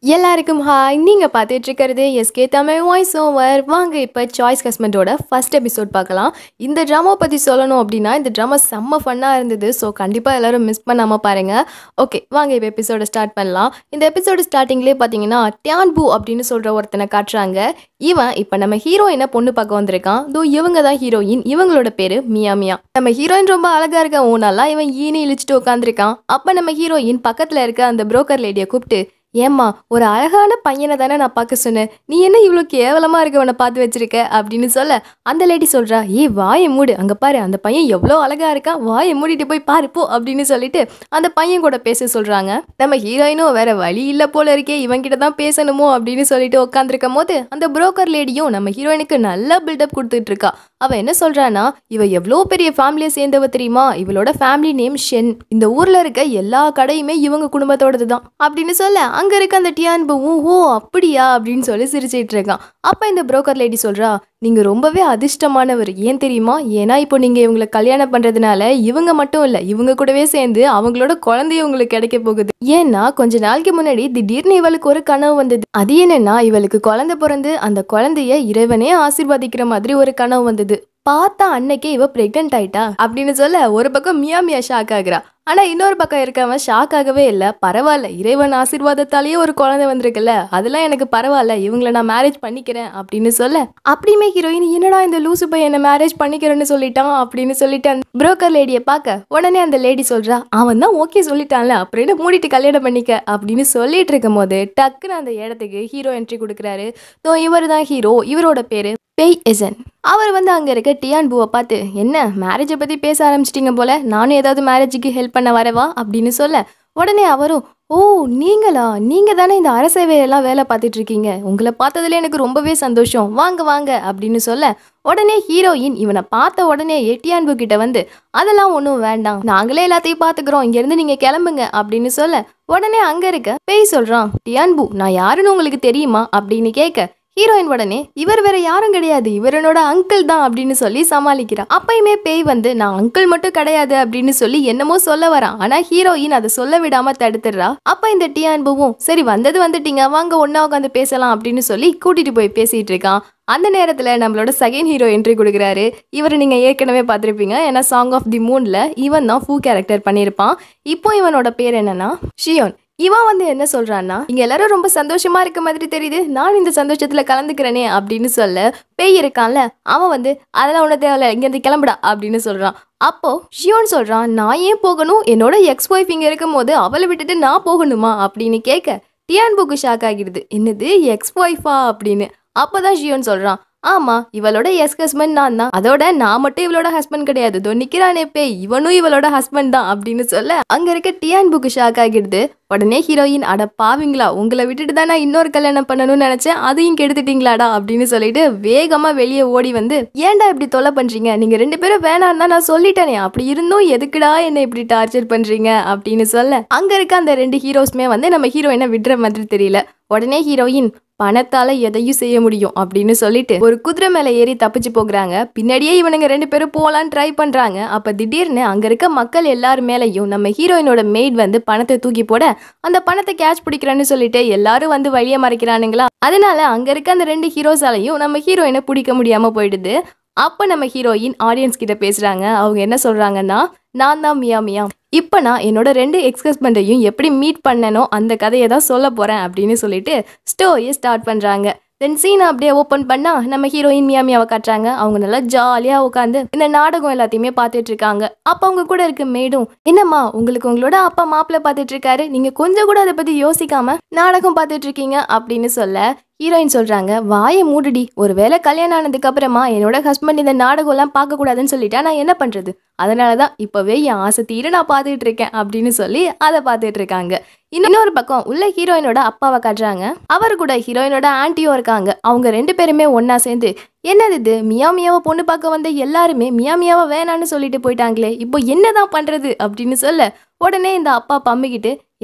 எல்லாருக்கும் ஹாய் நீங்கள் பார்த்துட்டு இருக்கிறது எஸ்கே தமிழ் வாய்ஸ் ஓவர் வாங்க இப்போ சாய்ஸ் ஹஸ்பண்டோட ஃபர்ஸ்ட் எபிசோட் பார்க்கலாம் இந்த ட்ராமா பற்றி சொல்லணும் அப்படின்னா இந்த ட்ராமா செம்ம ஃபன்னாக இருந்தது ஸோ கண்டிப்பாக எல்லாரும் மிஸ் பண்ணாமல் பாருங்கள் ஓகே வாங்க இப்போ எபிசோட ஸ்டார்ட் பண்ணலாம் இந்த எபிசோடு ஸ்டார்டிங்லேயே பார்த்தீங்கன்னா டியான்பு அப்படின்னு சொல்கிற ஒருத்தனை காட்டுறாங்க இவன் இப்போ நம்ம ஹீரோயினை பொண்ணு பார்க்க வந்திருக்கான் தோ இவங்க தான் ஹீரோயின் இவங்களோட பேர் மியா மியா நம்ம ஹீரோயின் ரொம்ப அழகாக இருக்க ஊனாலாம் இவன் ஈனி இழிச்சிட்டு உட்காந்துருக்கான் அப்போ நம்ம ஹீரோயின் பக்கத்தில் இருக்க அந்த புரோக்கர் லேடியை கூப்பிட்டு ஏம்மா ஒரு அழகான பையனை தானே நான் பார்க்க சொன்னேன் நீ என்ன இவ்வளோ கேவலமாக இருக்கவனை பார்த்து வச்சிருக்க அப்படின்னு சொல்ல அந்த லேடி சொல்கிறா ஏய் வாயை மூடு அங்கே பாரு அந்த பையன் எவ்வளோ அழகா இருக்கான் வாயை மூடிட்டு போய் பாரு போ அப்படின்னு சொல்லிட்டு அந்த பையன் கூட பேச சொல்கிறாங்க நம்ம ஹீரோயினும் வேற வழி இல்லை போல இருக்கே இவன்கிட்ட தான் பேசணுமோ அப்படின்னு சொல்லிட்டு உட்காந்துருக்கும் போது அந்த புரோக்கர் லேடியும் நம்ம ஹீரோயினுக்கு நல்ல பில்டப் கொடுத்துட்டு இருக்கா அவ என்ன சொல்றானா இவ எவ்வளோ பெரிய ஃபேமிலியை சேர்ந்தவ தெரியுமா இவளோட ஃபேமிலி நேம் ஷென் இந்த ஊர்ல இருக்க எல்லா கடையுமே இவங்க குடும்பத்தோடது தான் அப்படின்னு சொல்ல அங்க இருக்க அந்த டியான்புவும் ஓ அப்படியா அப்படின்னு சொல்லி சிரிச்சிட்டு இருக்கான் அப்ப இந்த புரோக்கர் லேடி சொல்றா நீங்க ரொம்பவே அதிர்ஷ்டமானவர் ஏன் தெரியுமா ஏன்னா இப்போ நீங்க இவங்களை கல்யாணம் பண்றதுனால இவங்க மட்டும் இல்ல இவங்க கூடவே சேர்ந்து அவங்களோட குழந்தைய உங்களுக்கு கிடைக்க போகுது ஏன்னா கொஞ்ச நாளைக்கு முன்னாடி திடீர்னு இவளுக்கு ஒரு கனவு வந்தது அது என்னன்னா இவளுக்கு குழந்தை பிறந்து அந்த குழந்தைய இறைவனே ஆசீர்வதிக்கிற மாதிரி ஒரு கனவு வந்தது பார்த்தா அன்னைக்கே இவ பிரெக்னென்ட் ஆயிட்டா அப்படின்னு சொல்ல ஒரு பக்கம் மியா மியா ஷாக் ஆகுறா ஆனா இன்னொரு பக்கம் இருக்கவன் ஷாக் ஆகவே இல்லை பரவாயில்ல இறைவன் ஆசீர்வாதத்தாலேயே ஒரு குழந்தை வந்திருக்குல்ல அதெல்லாம் எனக்கு பரவாயில்ல இவங்கள நான் மேரேஜ் பண்ணிக்கிறேன் அப்படின்னு சொல்ல அப்படியுமே ஹீரோயின் என்னடா இந்த லூசு பையன் என்ன மேரேஜ் பண்ணிக்கிறேன்னு சொல்லிட்டான் அப்படின்னு சொல்லிட்டு அந்த புரோக்கர் லேடியை பார்க்க உடனே அந்த லேடி சொல்றா அவன் தான் ஓகே சொல்லிட்டான்ல அப்படின்னு மூடிட்டு கல்யாணம் பண்ணிக்க அப்படின்னு சொல்லிட்டு இருக்கும் போது டக்குன்னு அந்த இடத்துக்கு ஹீரோ என்ட்ரி கொடுக்குறாரு ஸோ இவர் தான் ஹீரோ இவரோட பேரு பேய் எசன் அவர் வந்து அங்கே இருக்க டியான் பூவை பார்த்து என்ன மேரேஜை பற்றி பேச ஆரம்பிச்சிட்டிங்க போல நானும் ஏதாவது மேரேஜுக்கு ஹெல்ப் பண்ண வரவா அப்படின்னு சொல்ல உடனே அவரும் ஓ நீங்களா நீங்கள் தானே இந்த அரசேவையெல்லாம் வேலை பார்த்துட்டு இருக்கீங்க உங்களை பார்த்ததுல எனக்கு ரொம்பவே சந்தோஷம் வாங்க வாங்க அப்படின்னு சொல்ல உடனே ஹீரோயின் இவனை பார்த்த உடனே எட்டியான்பு கிட்ட வந்து அதெல்லாம் ஒன்றும் வேண்டாம் நாங்களே எல்லாத்தையும் பார்த்துக்குறோம் இங்கேருந்து நீங்கள் கிளம்புங்க அப்படின்னு சொல்ல உடனே அங்கே இருக்க பேய் சொல்கிறான் டியான்பு நான் யாருன்னு உங்களுக்கு தெரியுமா அப்படின்னு கேட்க ஹீரோயின் உடனே இவர் வேற யாரும் கிடையாது இவர் என்னோட அங்கிள் தான் அப்படின்னு சொல்லி சமாளிக்கிறா அப்பயுமே பேய் வந்து நான் அங்கிள் மட்டும் கிடையாது அப்படின்னு சொல்லி என்னமோ சொல்ல வரான் ஆனா ஹீரோயின் அதை சொல்ல விடாம தடுத்துடுறா அப்ப இந்த டி அன்புவும் சரி வந்தது வந்துட்டீங்க வாங்க ஒன்னா உட்காந்து பேசலாம் அப்படின்னு சொல்லி கூட்டிட்டு போய் பேசிட்டு இருக்கான் அந்த நேரத்தில் நம்மளோட செகண்ட் ஹீரோ என்ட்ரி கொடுக்குறாரு இவர் நீங்கள் ஏற்கனவே பார்த்துருப்பீங்க ஏன்னா சாங் ஆஃப் தி மூனில் இவன் தான் ஃபூ கேரக்டர் பண்ணியிருப்பான் இப்போ இவனோட பேர் என்னன்னா ஷியோன் இவன் வந்து என்ன சொல்றான்னா இங்க எல்லாரும் ரொம்ப சந்தோஷமா இருக்க மாதிரி தெரியுது நான் இந்த சந்தோஷத்துல கலந்துக்கிறேனே அப்படின்னு சொல்ல பேய் இருக்கான்ல அவன் வந்து அதெல்லாம் ஒண்ணு தேவையில்ல இங்க இருந்து கிளம்புடா அப்படின்னு சொல்றான் அப்போ ஷியோன் சொல்றான் நான் ஏன் போகணும் என்னோட எக்ஸ் ஒய்ஃப் இங்க இருக்கும் போது அவளை விட்டுட்டு நான் போகணுமா அப்படின்னு கேட்க டியான் புக்கு ஷாக் ஆகிடுது என்னது எக்ஸ் ஒய்ஃபா அப்படின்னு அப்பதான் ஷியோன் சொல்றான் ஆமா இவளோட எஸ் ஹஸ்பண்ட் நான் தான் அதோட நான் மட்டும் இவளோட ஹஸ்பண்ட் கிடையாது இதோ நிக்கிறானே பேய் இவனும் இவளோட ஹஸ்பண்ட் தான் அப்படின்னு சொல்ல அங்க இருக்க டியான் புக்கு ஷாக் ஆகிடுது உடனே ஹீரோயின் அட பாவிங்களா உங்களை விட்டுட்டு தான் நான் இன்னொரு கல்யாணம் பண்ணணும்னு நினைச்சேன் அதையும் கெடுத்துட்டீங்களாடா அப்படின்னு சொல்லிட்டு வேகமா வெளியே ஓடி வந்து ஏன்டா இப்படி தொல்லை பண்றீங்க நீங்க ரெண்டு பேரும் வேணாம் தான் நான் சொல்லிட்டேனே அப்படி இருந்தும் எதுக்குடா என்ன இப்படி டார்ச்சர் பண்றீங்க அப்படின்னு சொல்ல அங்க இருக்க அந்த ரெண்டு ஹீரோஸ்மே வந்து நம்ம ஹீரோயினை விடுற மாதிரி தெரியல உடனே ஹீரோயின் பணத்தால எதையும் செய்ய முடியும் அப்படின்னு சொல்லிட்டு ஒரு குதிரை மேல ஏறி தப்பிச்சு போகிறாங்க பின்னாடியே இவனுங்க ரெண்டு பேரும் போலான்னு ட்ரை பண்றாங்க அப்ப திடீர்னு அங்க இருக்க மக்கள் எல்லார் மேலயும் நம்ம ஹீரோயினோட மெய்ட் வந்து பணத்தை தூக்கி போட அந்த பணத்தை கேட்ச் பிடிக்கிறேன்னு சொல்லிட்டு எல்லாரும் வந்து வழியை மறைக்கிறானுங்களா அதனால அங்க இருக்க அந்த ரெண்டு ஹீரோஸாலையும் நம்ம ஹீரோயினை பிடிக்க முடியாம போயிடுது அப்போ நம்ம ஹீரோயின் ஆடியன்ஸ் கிட்ட பேசுறாங்க அவங்க என்ன சொல்றாங்கன்னா நான் தான் மியா மியா இப்போ நான் என்னோட ரெண்டு எக்ஸ் ஹஸ்பண்டையும் எப்படி மீட் பண்ணனோ அந்த கதையை தான் சொல்ல போறேன் அப்படின்னு சொல்லிட்டு ஸ்டோரியை ஸ்டார்ட் பண்றாங்க தென் சீனை அப்படியே ஓப்பன் பண்ணா நம்ம ஹீரோயின் மியா மியாவை காட்டுறாங்க அவங்க நல்லா ஜாலியா உட்காந்து இந்த நாடகம் எல்லாத்தையுமே பார்த்துட்டு இருக்காங்க அப்போ அவங்க கூட இருக்க மேடும் என்னம்மா உங்களுக்கு உங்களோட அப்பா மாப்பிள்ளை பார்த்துட்டு இருக்காரு நீங்க கொஞ்சம் கூட அதை பத்தி யோசிக்காம நாடகம் பார்த்துட்டு இருக்கீங்க அப்படின்னு சொல்ல ஹீரோயின் சொல்றாங்க வாயை மூடுடி ஒருவேளை கல்யாணம் ஆனதுக்கு அப்புறமா என்னோட ஹஸ்பண்ட் இந்த நாடகம்லாம் பார்க்க கூடாதுன்னு சொல்லிட்டா நான் என்ன பண்றது அதனால தான் இப்போவே என் ஆசை தீர நான் பார்த்துட்டு இருக்கேன் அப்படின்னு சொல்லி அதை பார்த்துட்டு இருக்காங்க இன்னொரு பக்கம் உள்ள ஹீரோயினோட அப்பாவை காட்டுறாங்க அவர் கூட ஹீரோயினோட ஆன்ட்டியும் இருக்காங்க அவங்க ரெண்டு பேருமே ஒண்ணா சேர்ந்து என்னது இது மியா மியாவை பொண்ணு பார்க்க வந்த எல்லாருமே மியா மியாவை வேணான்னு சொல்லிட்டு போயிட்டாங்களே இப்போ என்னதான் பண்றது அப்படின்னு சொல்ல உடனே இந்த அப்பா பம்மிக்கிட்டு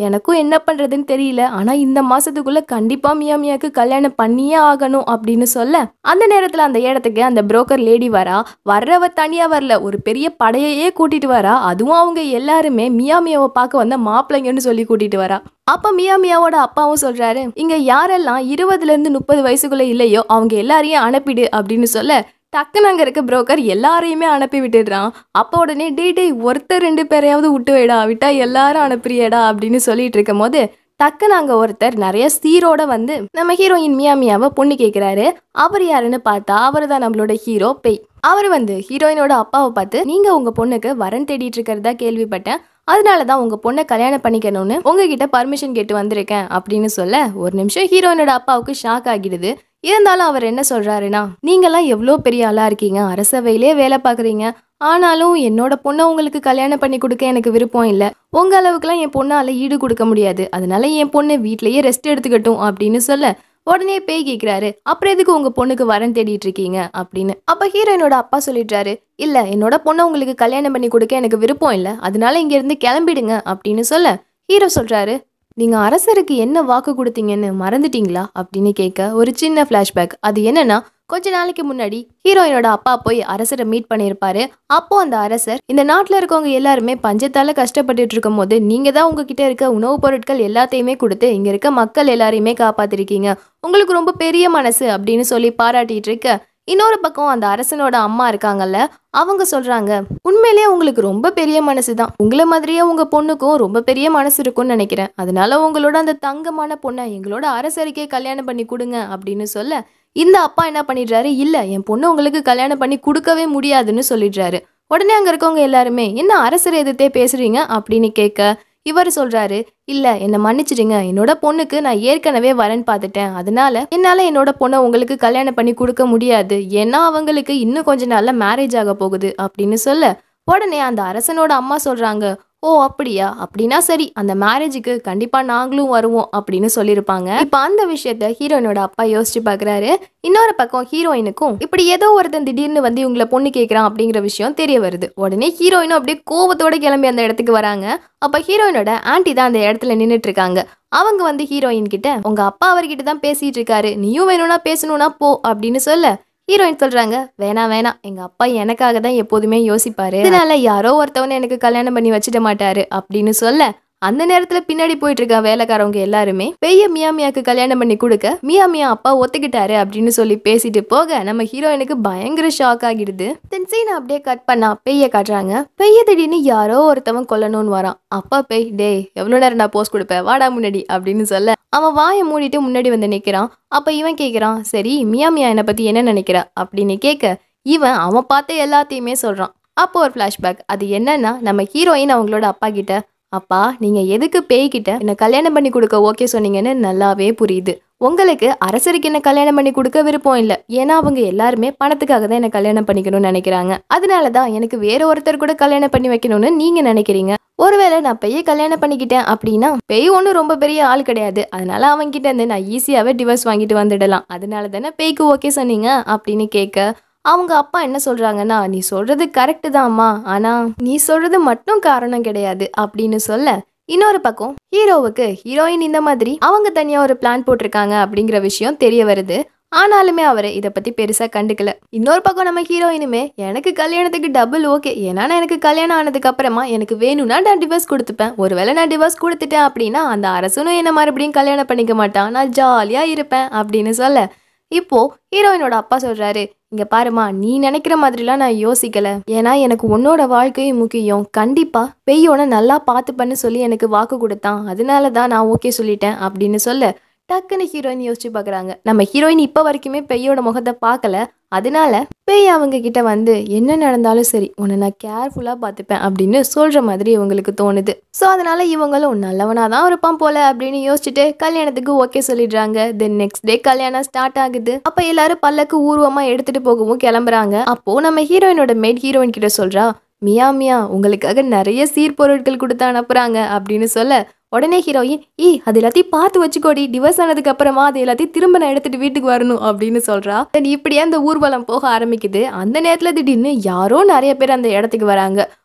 எனக்கும் என்ன பண்றதுன்னு தெரியல ஆனா இந்த மாசத்துக்குள்ள கண்டிப்பா மியா மியாக்கு கல்யாணம் பண்ணியே ஆகணும் அப்படின்னு சொல்ல அந்த நேரத்துல அந்த இடத்துக்கு அந்த புரோக்கர் லேடி வரா வர்றவ தனியா வரல ஒரு பெரிய படையையே கூட்டிட்டு வரா அதுவும் அவங்க எல்லாருமே மியா மியாவை பார்க்க வந்த மாப்பிள்ளைங்கன்னு சொல்லி கூட்டிட்டு வரா அப்ப மியா மியாவோட அப்பாவும் சொல்றாரு இங்க யாரெல்லாம் இருபதுல இருந்து முப்பது வயசுக்குள்ள இல்லையோ அவங்க எல்லாரையும் அனுப்பிடு அப்படின்னு சொல்ல டக்குன்னு அங்க இருக்க புரோக்கர் எல்லாரையுமே அனுப்பி விட்டுடுறான் அப்போ உடனே டே டேய் ஒருத்தர் ரெண்டு பேரையாவது விட்டு வைடா விட்டா எல்லாரும் அனுப்புறியடா அப்படின்னு சொல்லிட்டு இருக்கும் போது டக்குன்னு அங்க ஒருத்தர் நிறைய சீரோட வந்து நம்ம ஹீரோயின் மியா மியாவை பொண்ணு கேட்கிறாரு அவர் யாருன்னு பார்த்தா அவர் தான் நம்மளோட ஹீரோ பெய் அவர் வந்து ஹீரோயினோட அப்பாவை பார்த்து நீங்க உங்க பொண்ணுக்கு வரன் தேடிட்டு இருக்கிறதா கேள்விப்பட்டேன் அதனால தான் உங்க பொண்ணை கல்யாணம் பண்ணிக்கணும்னு உங்ககிட்ட பர்மிஷன் கேட்டு வந்திருக்கேன் அப்படின்னு சொல்ல ஒரு நிமிஷம் ஹீரோயினோட அப்பாவுக்கு ஷாக் ஆகிடுது இருந்தாலும் அவர் என்ன சொல்றாருன்னா நீங்கெல்லாம் எவ்வளோ பெரிய ஆளா இருக்கீங்க அரசவையிலே வேலை பார்க்குறீங்க ஆனாலும் என்னோட பொண்ணை உங்களுக்கு கல்யாணம் பண்ணி கொடுக்க எனக்கு விருப்பம் இல்லை உங்க அளவுக்குலாம் என் பொண்ணால ஈடு கொடுக்க முடியாது அதனால என் பொண்ணு வீட்லயே ரெஸ்ட் எடுத்துக்கட்டும் அப்படின்னு சொல்ல உடனே பேய் கேட்கிறாரு அப்புறம் எதுக்கு உங்க பொண்ணுக்கு வரன் தேடிட்டு இருக்கீங்க அப்படின்னு அப்ப ஹீரோயினோட அப்பா சொல்லிடுறாரு இல்ல என்னோட பொண்ணை உங்களுக்கு கல்யாணம் பண்ணி கொடுக்க எனக்கு விருப்பம் இல்லை அதனால இங்க இருந்து கிளம்பிடுங்க அப்படின்னு சொல்ல ஹீரோ சொல்றாரு நீங்க அரசருக்கு என்ன வாக்கு கொடுத்தீங்கன்னு மறந்துட்டீங்களா அப்படின்னு கேட்க ஒரு சின்ன ஃப்ளாஷ்பேக் அது என்னன்னா கொஞ்ச நாளைக்கு முன்னாடி ஹீரோயினோட அப்பா போய் அரசரை மீட் பண்ணியிருப்பாரு அப்போ அந்த அரசர் இந்த நாட்டில் இருக்கவங்க எல்லாருமே பஞ்சத்தால கஷ்டப்பட்டுட்டு இருக்கும் போது நீங்க தான் உங்ககிட்ட இருக்க உணவுப் பொருட்கள் எல்லாத்தையுமே கொடுத்து இங்க இருக்க மக்கள் எல்லாரையுமே காப்பாத்திருக்கீங்க உங்களுக்கு ரொம்ப பெரிய மனசு அப்படின்னு சொல்லி பாராட்டிட்டு இருக்க இன்னொரு பக்கம் அந்த அரசனோட அம்மா இருக்காங்கல்ல அவங்க சொல்றாங்க உண்மையிலேயே உங்களுக்கு ரொம்ப பெரிய மனசு தான் உங்களை மாதிரியே உங்க பொண்ணுக்கும் ரொம்ப பெரிய மனசு இருக்கும்னு நினைக்கிறேன் அதனால உங்களோட அந்த தங்கமான பொண்ணை எங்களோட அரசருக்கே கல்யாணம் பண்ணி கொடுங்க அப்படின்னு சொல்ல இந்த அப்பா என்ன பண்ணிடுறாரு இல்ல என் பொண்ணு உங்களுக்கு கல்யாணம் பண்ணி கொடுக்கவே முடியாதுன்னு சொல்லிடுறாரு உடனே அங்க இருக்கவங்க எல்லாருமே என்ன அரசர் எதிர்த்தே பேசுறீங்க அப்படின்னு கேட்க இவர் சொல்றாரு இல்ல என்னை மன்னிச்சிடுங்க என்னோட பொண்ணுக்கு நான் ஏற்கனவே வரன் பார்த்துட்டேன் அதனால என்னால என்னோட பொண்ணை உங்களுக்கு கல்யாணம் பண்ணி கொடுக்க முடியாது ஏன்னா அவங்களுக்கு இன்னும் கொஞ்ச நாள்ல மேரேஜ் ஆக போகுது அப்படின்னு சொல்ல உடனே அந்த அரசனோட அம்மா சொல்றாங்க ஓ அப்படியா அப்படின்னா சரி அந்த மேரேஜுக்கு கண்டிப்பா நாங்களும் வருவோம் அப்படின்னு சொல்லியிருப்பாங்க இப்ப அந்த விஷயத்த ஹீரோயினோட அப்பா யோசிச்சு பாக்குறாரு இன்னொரு பக்கம் ஹீரோயினுக்கும் இப்படி ஏதோ ஒருத்தன் திடீர்னு வந்து இவங்கள பொண்ணு கேட்கறான் அப்படிங்கிற விஷயம் தெரிய வருது உடனே ஹீரோயினும் அப்படியே கோவத்தோட கிளம்பி அந்த இடத்துக்கு வராங்க அப்ப ஹீரோயினோட ஆன்ட்டி தான் அந்த இடத்துல நின்னுட்டு இருக்காங்க அவங்க வந்து ஹீரோயின் கிட்ட உங்க அப்பா அவர்கிட்ட தான் பேசிட்டு இருக்காரு நீயும் வேணும்னா பேசணும்னா போ அப்படின்னு சொல்ல ஹீரோயின் சொல்றாங்க வேணாம் வேணாம் எங்க அப்பா எனக்காக தான் எப்போதுமே யோசிப்பாரு இதனால யாரோ ஒருத்தவனை எனக்கு கல்யாணம் பண்ணி வச்சிட மாட்டாரு அப்படின்னு சொல்ல அந்த நேரத்துல பின்னாடி போயிட்டு இருக்க வேலைக்காரவங்க எல்லாருமே பெய்ய மியா மியாக்கு கல்யாணம் பண்ணி கொடுக்க மியா மியா அப்பா ஒத்துக்கிட்டாரு அப்படின்னு சொல்லி பேசிட்டு போக நம்ம ஹீரோயினுக்கு பயங்கர ஷாக் ஆகிடுது தென் சீனை அப்படியே கட் பண்ணா பெய்ய காட்டுறாங்க பெய்ய திடீர்னு யாரோ ஒருத்தவன் கொல்லணும்னு வரான் அப்பா பெய் டேய் எவ்வளவு நேரம் நான் போஸ்ட் கொடுப்பேன் வாடா முன்னாடி அப்படின்னு சொல்ல அவன் வாயை மூடிட்டு முன்னாடி வந்து நிக்கிறான் அப்ப இவன் கேக்குறான் சரி மியா மியா என்னை பத்தி என்ன நினைக்கிற அப்படின்னு கேட்க இவன் அவன் பார்த்த எல்லாத்தையுமே சொல்றான் அப்போ ஒரு ஃப்ளாஷ்பேக் அது என்னன்னா நம்ம ஹீரோயின் அவங்களோட அப்பா கிட்ட அப்பா நீங்க எதுக்கு பேய்கிட்ட என்ன கல்யாணம் பண்ணி கொடுக்க ஓகே சொன்னீங்கன்னு நல்லாவே புரியுது உங்களுக்கு அரசருக்கு என்ன கல்யாணம் பண்ணி கொடுக்க விருப்பம் இல்லை ஏன்னா அவங்க எல்லாருமே பணத்துக்காக தான் என்ன கல்யாணம் பண்ணிக்கணும்னு நினைக்கிறாங்க அதனால தான் எனக்கு வேற ஒருத்தர் கூட கல்யாணம் பண்ணி வைக்கணும்னு நீங்க நினைக்கிறீங்க ஒருவேளை நான் பெய்ய கல்யாணம் பண்ணிக்கிட்டேன் அப்படின்னா பெய் ஒன்றும் ரொம்ப பெரிய ஆள் கிடையாது அதனால அவன்கிட்ட இருந்து நான் ஈஸியாகவே டிவோர்ஸ் வாங்கிட்டு வந்துடலாம் அதனால தானே பேய்க்கு ஓகே சொன்னீங்க அப்படின்னு கேட்க அவங்க அப்பா என்ன சொல்றாங்கன்னா நீ சொல்றது கரெக்டு தான்மா ஆனா நீ சொல்றது மட்டும் காரணம் கிடையாது அப்படின்னு சொல்ல இன்னொரு பக்கம் ஹீரோவுக்கு ஹீரோயின் இந்த மாதிரி அவங்க தனியா ஒரு பிளான் போட்டிருக்காங்க அப்படிங்கிற விஷயம் தெரிய வருது ஆனாலுமே அவர் இதை பத்தி பெருசா கண்டுக்கல இன்னொரு பக்கம் நம்ம ஹீரோயினுமே எனக்கு கல்யாணத்துக்கு டபுள் ஓகே ஏன்னா நான் எனக்கு கல்யாணம் ஆனதுக்கு அப்புறமா எனக்கு வேணும்னா நான் டிவோர்ஸ் கொடுத்துப்பேன் ஒருவேளை நான் டிவோர்ஸ் கொடுத்துட்டேன் அப்படின்னா அந்த அரசனும் என்ன மறுபடியும் கல்யாணம் பண்ணிக்க மாட்டான் நான் ஜாலியா இருப்பேன் அப்படின்னு சொல்ல இப்போ ஹீரோயினோட அப்பா சொல்றாரு இங்க பாருமா நீ நினைக்கிற மாதிரிலாம் நான் யோசிக்கல ஏன்னா எனக்கு உன்னோட வாழ்க்கையும் முக்கியம் கண்டிப்பா பெய்யோன நல்லா பார்த்துப்பன்னு சொல்லி எனக்கு வாக்கு கொடுத்தான் அதனால தான் நான் ஓகே சொல்லிட்டேன் அப்படின்னு சொல்ல டக்குன்னு ஹீரோயின் யோசிச்சு பார்க்குறாங்க நம்ம ஹீரோயின் இப்போ வரைக்குமே பெய்யோட முகத்தை பார்க்கல அதனால பேய் அவங்க கிட்ட வந்து என்ன நடந்தாலும் சரி உன்னை நான் கேர்ஃபுல்லாக பார்த்துப்பேன் அப்படின்னு சொல்கிற மாதிரி இவங்களுக்கு தோணுது ஸோ அதனால இவங்களும் நல்லவனாக தான் இருப்பான் போல அப்படின்னு யோசிச்சுட்டு கல்யாணத்துக்கு ஓகே சொல்லிடுறாங்க தென் நெக்ஸ்ட் டே கல்யாணம் ஸ்டார்ட் ஆகுது அப்போ எல்லாரும் பல்லக்கு ஊர்வமாக எடுத்துட்டு போகவும் கிளம்புறாங்க அப்போ நம்ம ஹீரோயினோட மேட் ஹீரோயின் கிட்ட சொல்றா மியா மியா உங்களுக்காக நிறைய சீர்பொருட்கள் கொடுத்து அனுப்புறாங்க அப்படின்னு சொல்ல உடனே ஹீரோயின் ஈ அது எல்லாத்தையும் பார்த்து வச்சுக்கோடி டிவோர்ஸ் ஆனதுக்கு அப்புறமா அது எல்லாத்தையும் திரும்ப நான் எடுத்துட்டு வீட்டுக்கு வரணும் அப்படின்னு சொல்றா Then இப்படியே அந்த ஊர்வலம் போக ஆரம்பிக்குது அந்த நேரத்துல திடீர்னு யாரோ நிறைய பேர் அந்த இடத்துக்கு வராங்க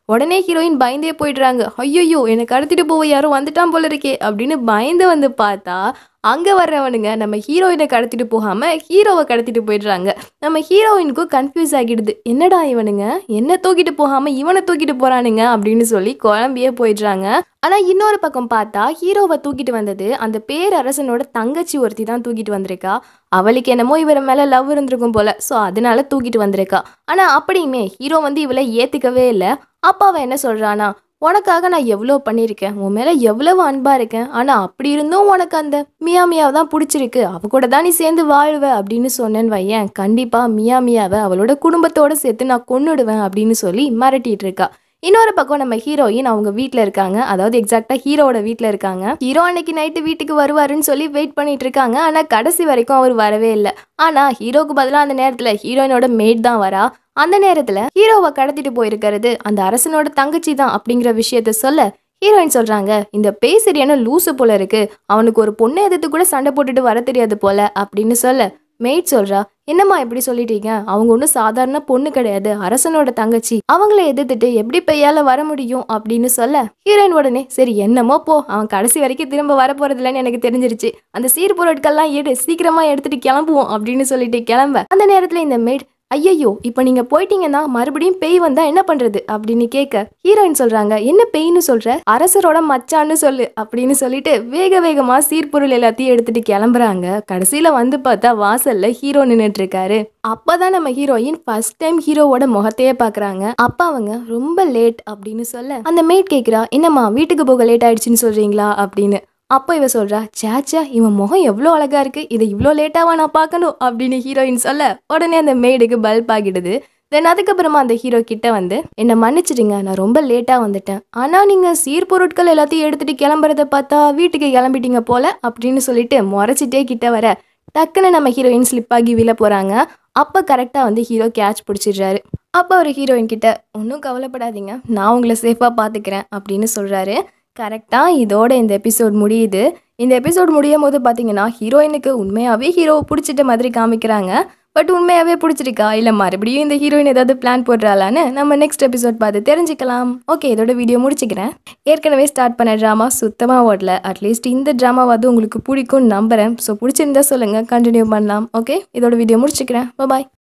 உடனே ஹீரோயின் பயந்தே போயிடுறாங்க ஐயோ என்னை கடத்திட்டு போக யாரும் வந்துட்டான் போல இருக்கே அப்படின்னு பயந்து வந்து பார்த்தா அங்கே வர்றவனுங்க நம்ம ஹீரோயினை கடத்திட்டு போகாமல் ஹீரோவை கடத்திட்டு போயிடுறாங்க நம்ம ஹீரோயினுக்கும் கன்ஃபியூஸ் ஆகிடுது என்னடா இவனுங்க என்ன தூக்கிட்டு போகாமல் இவனை தூக்கிட்டு போகிறானுங்க அப்படின்னு சொல்லி குழம்பியே போயிடுறாங்க ஆனால் இன்னொரு பக்கம் பார்த்தா ஹீரோவை தூக்கிட்டு வந்தது அந்த பேரரசனோட தங்கச்சி ஒருத்தி தான் தூக்கிட்டு வந்திருக்கா அவளுக்கு என்னமோ இவர் மேலே லவ் இருந்திருக்கும் போல ஸோ அதனால தூக்கிட்டு வந்திருக்கா ஆனால் அப்படியுமே ஹீரோ வந்து இவளை ஏற்றுக்கவே இல்லை அப்பா அவன் என்ன சொல்கிறானா உனக்காக நான் எவ்வளோ பண்ணியிருக்கேன் உன் மேலே எவ்வளவு அன்பாக இருக்கேன் ஆனால் அப்படி இருந்தும் உனக்கு அந்த மியா மியாவை தான் பிடிச்சிருக்கு அவ கூட தான் நீ சேர்ந்து வாழ்வ அப்படின்னு சொன்னேன்னு வையேன் கண்டிப்பாக மியா மியாவை அவளோட குடும்பத்தோட சேர்த்து நான் கொன்னுடுவேன் அப்படின்னு சொல்லி மிரட்டிட்டு இருக்கா இன்னொரு பக்கம் நம்ம ஹீரோயின் அவங்க வீட்டில் இருக்காங்க அதாவது எக்ஸாக்டாக ஹீரோவோட வீட்டில் இருக்காங்க ஹீரோ அன்னைக்கு நைட்டு வீட்டுக்கு வருவாருன்னு சொல்லி வெயிட் பண்ணிட்டு இருக்காங்க ஆனால் கடைசி வரைக்கும் அவர் வரவே இல்லை ஆனால் ஹீரோக்கு பதிலாக அந்த நேரத்தில் ஹீரோயினோட மேட் தான் வரா அந்த நேரத்தில் ஹீரோவை கடத்திட்டு போயிருக்கிறது அந்த அரசனோட தங்கச்சி தான் அப்படிங்கிற விஷயத்த சொல்ல ஹீரோயின் சொல்றாங்க இந்த பேய் சரியான லூசு போல இருக்கு அவனுக்கு ஒரு பொண்ணை எதிர்த்து கூட சண்டை போட்டுட்டு வர தெரியாது போல அப்படின்னு சொல்ல மெய்ட் சொல்றா என்னம்மா இப்படி சொல்லிட்டீங்க அவங்க ஒன்றும் சாதாரண பொண்ணு கிடையாது அரசனோட தங்கச்சி அவங்கள எதிர்த்துட்டு எப்படி பெய்யால வர முடியும் அப்படின்னு சொல்ல ஹீரோயின் உடனே சரி என்னமோ போ அவன் கடைசி வரைக்கும் திரும்ப வர போறதில்லன்னு எனக்கு தெரிஞ்சிருச்சு அந்த சீர் பொருட்கள்லாம் எடு சீக்கிரமா எடுத்துட்டு கிளம்புவோம் அப்படின்னு சொல்லிட்டு கிளம்ப அந்த நேரத்துல இந்த மெய்ட் ஐயையோ இப்போ நீங்க போயிட்டீங்கன்னா மறுபடியும் பேய் வந்தா என்ன பண்றது அப்படின்னு கேட்க ஹீரோயின் சொல்றாங்க என்ன பேய்னு சொல்ற அரசரோட மச்சான்னு சொல்லு அப்படின்னு சொல்லிட்டு வேக வேகமா சீர்பொருள் எல்லாத்தையும் எடுத்துட்டு கிளம்புறாங்க கடைசியில வந்து பார்த்தா வாசல்ல ஹீரோ நின்னுட்டு இருக்காரு அப்பதான் நம்ம ஹீரோயின் ஃபர்ஸ்ட் டைம் ஹீரோவோட முகத்தையே பாக்குறாங்க அப்ப அவங்க ரொம்ப லேட் அப்படின்னு சொல்ல அந்த மேட் கேக்குறா என்னம்மா வீட்டுக்கு போக லேட் ஆயிடுச்சுன்னு சொல்றீங்களா அப்படின்னு அப்போ இவ சொல்றா சேச்சா இவன் முகம் எவ்வளோ அழகா இருக்கு இதை இவ்வளோ லேட்டாவா நான் பார்க்கணும் அப்படின்னு ஹீரோயின் சொல்ல உடனே அந்த மேடுக்கு பல்ப் ஆகிடுது தென் அதுக்கப்புறமா அந்த ஹீரோ கிட்ட வந்து என்னை மன்னிச்சிடுங்க நான் ரொம்ப லேட்டாக வந்துட்டேன் ஆனால் நீங்கள் சீர்பொருட்கள் எல்லாத்தையும் எடுத்துட்டு கிளம்புறத பார்த்தா வீட்டுக்கு கிளம்பிட்டீங்க போல அப்படின்னு சொல்லிட்டு முறைச்சிட்டே கிட்ட வர டக்குன்னு நம்ம ஹீரோயின் ஸ்லிப் ஆகி விழ போகிறாங்க அப்போ கரெக்டாக வந்து ஹீரோ கேட்ச் பிடிச்சிடுறாரு அப்போ ஒரு ஹீரோயின் கிட்ட ஒன்றும் கவலைப்படாதீங்க நான் உங்களை சேஃபாக பார்த்துக்கிறேன் அப்படின்னு சொல்கிறாரு கரெக்டாக இதோட இந்த எபிசோட் முடியுது இந்த எபிசோட் முடியும் போது பார்த்தீங்கன்னா ஹீரோயினுக்கு உண்மையாகவே ஹீரோவை பிடிச்சிட்ட மாதிரி காமிக்கிறாங்க பட் உண்மையாகவே பிடிச்சிருக்கா இல்லை மறுபடியும் இந்த ஹீரோயின் ஏதாவது பிளான் போடுறாளான்னு நம்ம நெக்ஸ்ட் எபிசோட் பார்த்து தெரிஞ்சுக்கலாம் ஓகே இதோட வீடியோ முடிச்சுக்கிறேன் ஏற்கனவே ஸ்டார்ட் பண்ண ட்ராமா சுத்தமாக ஓடல அட்லீஸ்ட் இந்த ட்ராமாவாவது உங்களுக்கு பிடிக்கும்னு நம்புகிறேன் ஸோ பிடிச்சிருந்தா சொல்லுங்கள் கண்டினியூ பண்ணலாம் ஓகே இதோட வீடியோ முடிச்சுக்கிறேன் பாய்